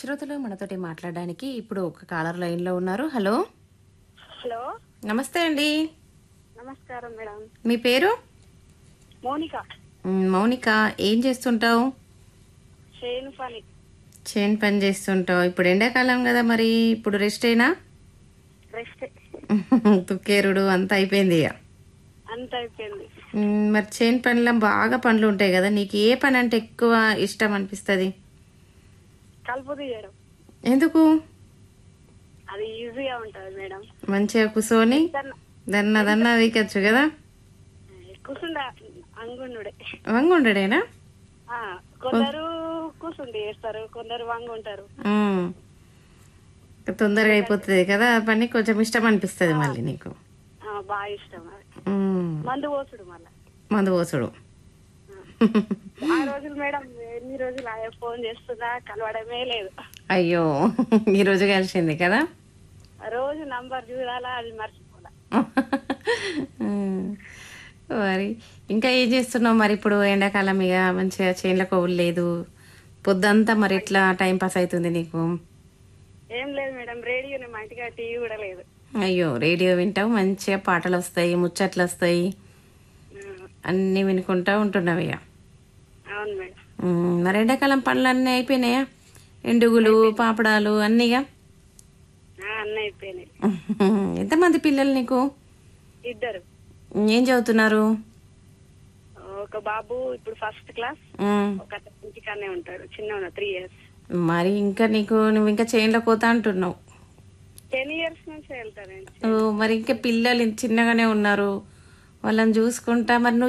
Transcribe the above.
శ్రోతలు మనతోటి మాట్లాడడానికి ఇప్పుడు ఒక కాలర్ లైన్ లో ఉన్నారు హలో హలో నమస్తే అండి నమస్కారం మేడం మీ పేరు మోనిక మ్, మౌనిక ఏం చేస్తుంటావు చేను పని చేను పని చేస్తుంటావు ఇప్పుడు ఎండాకాలం కదా మరి ఇప్పుడు రెస్ట్ అయినా రెస్ట్ తుక్కేరుడు అంతా అయిపోయింది ఇక అంత అయిపోయింది మ్, మరి చేను పనిలో బాగా పనులు ఉంటాయి కదా నీకు ఏ పని అంటే ఎక్కువ ఇష్టం అనిపిస్తుంది కలుపు తీయడం ఎందుకు అది ఈజీగా ఉంటుంది మేడం మంచిగా కూర్చొని దన్న దన్న దన్న వీకచ్చు కదా కూర్చుండ అంగుండుడే వంగుండడేనా ఆ, కొందరు కూర్చుండి చేస్తారు కొందరు వంగు ఉంటారు మ్. తొందరగా అయిపోతుంది కదా ఆ పని కొంచెం ఇష్టం అనిపిస్తుంది మళ్ళీ నీకు ఆ, బాగా ఇష్టం అది మ్. మందు పోసుడు మళ్ళా మందు పోసుడు ఆ రోజులు మేడం ఎన్ని రోజులు ఆయా ఫోన్ చేస్తున్నా కలవడమే లేదు అయ్యో ఈ రోజు కలిసింది కదా ఆ రోజు నంబర్ చూడాలా అది మర్చిపోలా మ్. మరి ఇంకా ఏం చేస్తున్నావు మరి ఇప్పుడు ఎండాకాలం ఇక మంచిగా చేన్ల కొవ్వులు లేదు పొద్దంతా మరి ఎట్లా టైం పాస్ అవుతుంది నీకు ఏం లేదు మేడం రేడియోని మా ఇంటికి టీవీ కూడా లేదు అయ్యో రేడియో వింటావు మంచిగా పాటలు వస్తాయి ముచ్చట్లు వస్తాయి ఆ, అన్నీ వినుకుంటా ఉంటున్నావు ఇక అవును మేడం మ్, మరి ఎండాకాలం పనులు అన్నీ అయిపోయినాయా ఎండుగులు పాపడాలు అన్నీగా ఆ, అన్నీ అయిపోయినాయి ఎంతమంది పిల్లలు నీకు ఇద్దరు ఏం చదువుతున్నారు ఒక బాబు ఇప్పుడు ఫస్ట్ క్లాస్ మ్, ఒక ఇంటికానే ఉంటాడు చిన్న త్రీ ఇయర్స్ మరి ఇంకా నీకు నువ్వు ఇంకా చేన్లో పోతా అంటున్నావు టెన్ ఇయర్స్ నుంచి వెళ్తానండి ఓ, మరి ఇంకా పిల్లలు చిన్నగానే ఉన్నారు వాళ్ళని చూసుకుంటా మరి నువ్వు